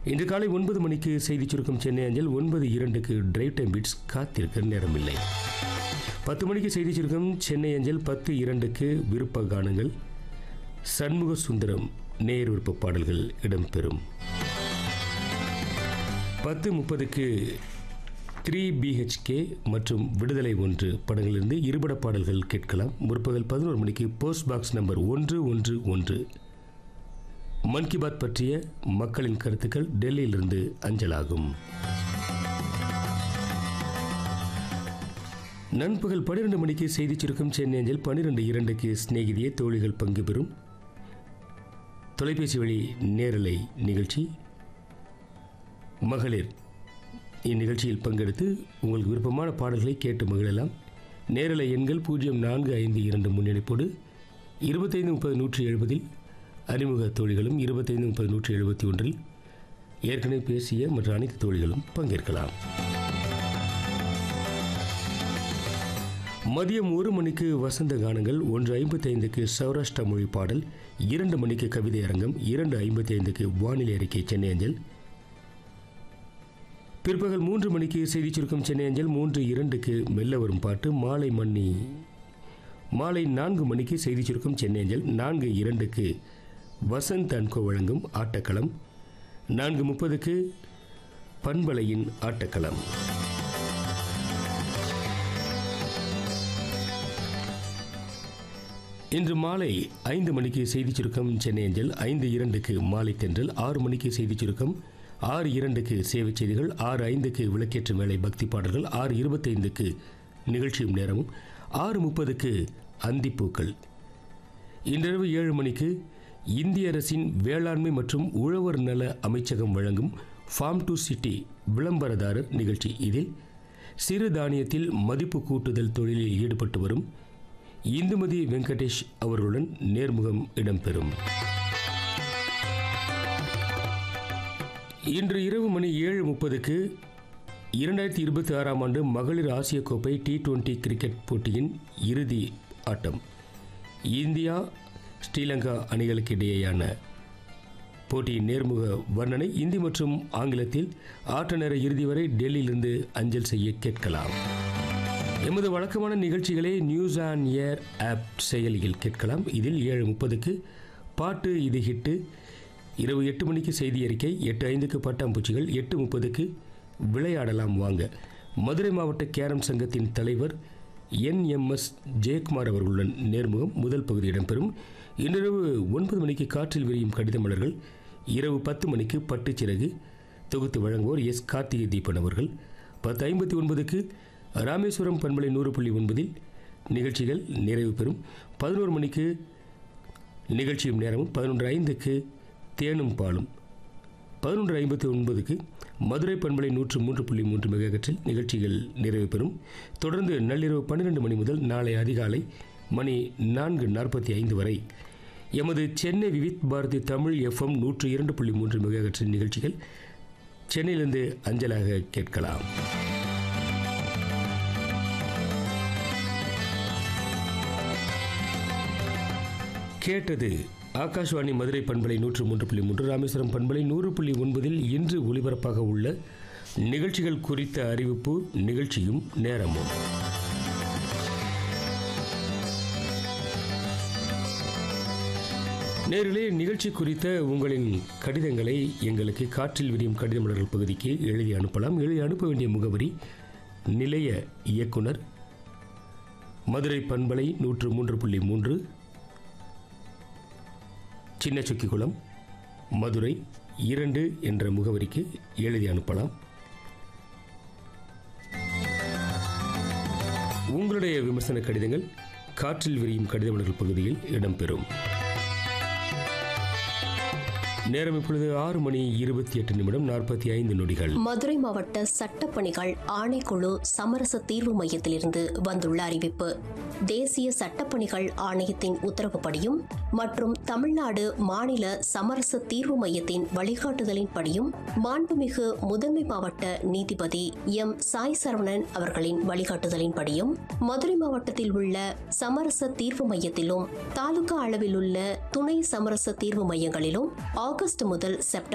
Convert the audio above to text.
இன்று காலை ஒன்பது மணிக்கு செய்திச் சுருக்கம் சென்னை அஞ்சல் ஒன்பது இரண்டுக்கு டிரைவ் டைம் பிட்ஸ் காத்திருக்க நேரமில்லை பத்து மணிக்கு செய்திச் சுருக்கம் சென்னை அஞ்சல் பத்து இரண்டுக்கு விருப்ப கானங்கள் சண்முக சுந்தரம் நேர் விருப்ப பாடல்கள் இடம்பெறும் பத்து முப்பதுக்கு த்ரீ பிஹெச்கே மற்றும் விடுதலை ஒன்று படங்களிலிருந்து இருபட பாடல்கள் கேட்கலாம் முற்பகல் பதினோரு மணிக்கு போஸ்ட் பாக்ஸ் நம்பர் ஒன்று ஒன்று ஒன்று மன் கி பாத் பற்றிய மக்களின் கருத்துக்கள் டெல்லியிலிருந்து அஞ்சலாகும் நண்பகல் பன்னிரண்டு மணிக்கு செய்திச் சுருக்கம் சென்னை அஞ்சல் பன்னிரெண்டு இரண்டுக்கு சிநேகிதியே தோழிகள் பங்கு பெறும் தொலைபேசி வழி நேரலை நிகழ்ச்சி மகளிர் இந்நிகழ்ச்சியில் பங்கெடுத்து உங்களுக்கு விருப்பமான பாடல்களை கேட்டு மகிழலாம் நேரலை எண்கள் பூஜ்ஜியம் நான்கு ஐந்து இரண்டு முன்னெடுப்போடு இருபத்தைந்து முப்பது நூற்றி எழுபதில் அறிமுக தோழிகளும் இருபத்தைந்து முப்பது நூற்றி எழுபத்தி ஒன்றில் ஏற்கனவே பேசிய மற்ற அனைத்து தோழிகளும் பங்கேற்கலாம் மதியம் ஒரு மணிக்கு வசந்த கானங்கள் ஒன்று ஐம்பத்தி ஐந்துக்கு சௌராஷ்டிரா மொழி பாடல் இரண்டு மணிக்கு கவிதை அரங்கம் இரண்டு ஐம்பத்தி ஐந்துக்கு வானிலை அறிக்கை சென்னை அஞ்சல் பிற்பகல் மூன்று மணிக்கு செய்திச் சுருக்கம் சென்னை அஞ்சல் மூன்று இரண்டுக்கு மெல்ல வரும் பாட்டு மாலை மணி மாலை நான்கு மணிக்கு செய்திச் சுருக்கம் சென்னை அஞ்சல் நான்கு இரண்டுக்கு வசந்த் அன்கோ வழங்கும் ஆட்டக்களம் நான்கு முப்பதுக்கு பண்பலையின் ஆட்டக்களம் இன்று மாலை ஐந்து மணிக்கு செய்திச் சுருக்கம் சென்னை அஞ்சல் ஐந்து இரண்டுக்கு மாலை தென்றல் ஆறு மணிக்கு செய்திச் சுருக்கம் ஆறு இரண்டுக்கு சேவைச் செய்திகள் ஆறு ஐந்துக்கு விளக்கேற்றும் வேலை பக்தி பாடல்கள் ஆறு இருபத்தைந்துக்கு நிகழ்ச்சியும் நேரமும் ஆறு முப்பதுக்கு அந்திப்பூக்கள் இன்றிரவு ஏழு மணிக்கு இந்திய அரசின் வேளாண்மை மற்றும் உழவர் நல அமைச்சகம் வழங்கும் ஃபார்ம் டு சிட்டி விளம்பரதாரர் நிகழ்ச்சி இதில் சிறு தானியத்தில் மதிப்பு கூட்டுதல் தொழிலில் ஈடுபட்டு வரும் இந்துமதி வெங்கடேஷ் அவர்களுடன் நேர்முகம் இடம்பெறும் இன்று இரவு மணி ஏழு முப்பதுக்கு இரண்டாயிரத்தி இருபத்தி ஆறாம் ஆண்டு மகளிர் ஆசிய கோப்பை டி டுவெண்டி கிரிக்கெட் போட்டியின் இறுதி ஆட்டம் இந்தியா ஸ்ரீலங்கா அணிகளுக்கு இடையேயான போட்டியின் நேர்முக வர்ணனை இந்தி மற்றும் ஆங்கிலத்தில் ஆட்ட நேர இறுதி வரை டெல்லியிலிருந்து அஞ்சல் செய்ய கேட்கலாம் எமது வழக்கமான நிகழ்ச்சிகளை நியூஸ் ஆன் ஏர் ஆப் செயலியில் கேட்கலாம் இதில் ஏழு முப்பதுக்கு பாட்டு இது ஹிட்டு இரவு எட்டு மணிக்கு செய்தி அறிக்கை எட்டு ஐந்துக்கு பட்டாம்பூச்சிகள் எட்டு முப்பதுக்கு விளையாடலாம் வாங்க மதுரை மாவட்ட கேரம் சங்கத்தின் தலைவர் என்எம்எஸ் ஜெயக்குமார் அவர்களுடன் நேர்முகம் முதல் பகுதி இடம்பெறும் இன்றிரவு ஒன்பது மணிக்கு காற்றில் விரியும் கடித மலர்கள் இரவு பத்து மணிக்கு பட்டுச்சிறகு தொகுத்து வழங்குவோர் எஸ் கார்த்திகை தீபன் அவர்கள் பத்து ஐம்பத்தி ஒன்பதுக்கு ராமேஸ்வரம் பண்பலை நூறு புள்ளி ஒன்பதில் நிகழ்ச்சிகள் நிறைவு பெறும் பதினோரு மணிக்கு நிகழ்ச்சியும் நேரமும் பதினொன்று ஐந்துக்கு தேனும் பாலும் பதினொன்று ஐம்பத்தி ஒன்பதுக்கு மதுரை பண்பலை நூற்று மூன்று புள்ளி மூன்று மெகாகற்றில் நிகழ்ச்சிகள் நிறைவு பெறும் தொடர்ந்து நள்ளிரவு பன்னிரெண்டு மணி முதல் நாளை அதிகாலை மணி நான்கு நாற்பத்தி ஐந்து வரை எமது சென்னை விவித் பாரதி தமிழ் எஃப்எம் நூற்று இரண்டு புள்ளி மூன்று மெகாகற்றின் நிகழ்ச்சிகள் சென்னையிலிருந்து அஞ்சலாக கேட்கலாம் கேட்டது ஆகாஷ்வாணி மதுரை பண்பலை நூற்று மூன்று புள்ளி மூன்று ராமேஸ்வரம் பண்பலை நூறு புள்ளி ஒன்பதில் இன்று ஒலிபரப்பாக உள்ள நிகழ்ச்சிகள் குறித்த அறிவிப்பு நிகழ்ச்சியும் நேரமும் நேரிலே நிகழ்ச்சி குறித்த உங்களின் கடிதங்களை எங்களுக்கு காற்றில் விரியும் கடித மலர்கள் பகுதிக்கு எழுதி அனுப்பலாம் எழுதி அனுப்ப வேண்டிய முகவரி நிலைய இயக்குனர் மதுரை பண்பலை நூற்று மூன்று புள்ளி மூன்று சின்ன சுக்கிக்குளம் மதுரை இரண்டு என்ற முகவரிக்கு எழுதி அனுப்பலாம் உங்களுடைய விமர்சன கடிதங்கள் காற்றில் விரியும் கடித மலர்கள் பகுதியில் இடம்பெறும் நேரம் இப்பொழுது ஆறு மணி இருபத்தி எட்டு நிமிடம் நாற்பத்தி ஐந்து நொடிகள் மதுரை மாவட்ட சட்டப்பணிகள் ஆணைக்குழு சமரச தீர்வு மையத்திலிருந்து வந்துள்ள அறிவிப்பு தேசிய சட்டப்பணிகள் ஆணையத்தின் உத்தரவுப்படியும் மற்றும் தமிழ்நாடு மாநில சமரச தீர்வு மையத்தின் வழிகாட்டுதலின்படியும் மாண்புமிகு முதன்மை மாவட்ட நீதிபதி எம் சாய் சரவணன் அவர்களின் வழிகாட்டுதலின்படியும் மதுரை மாவட்டத்தில் உள்ள சமரச தீர்வு மையத்திலும் தாலுகா அளவில் உள்ள துணை சமரச தீர்வு மையங்களிலும் ஆகஸ்ட் முதல் செப்டம்பர்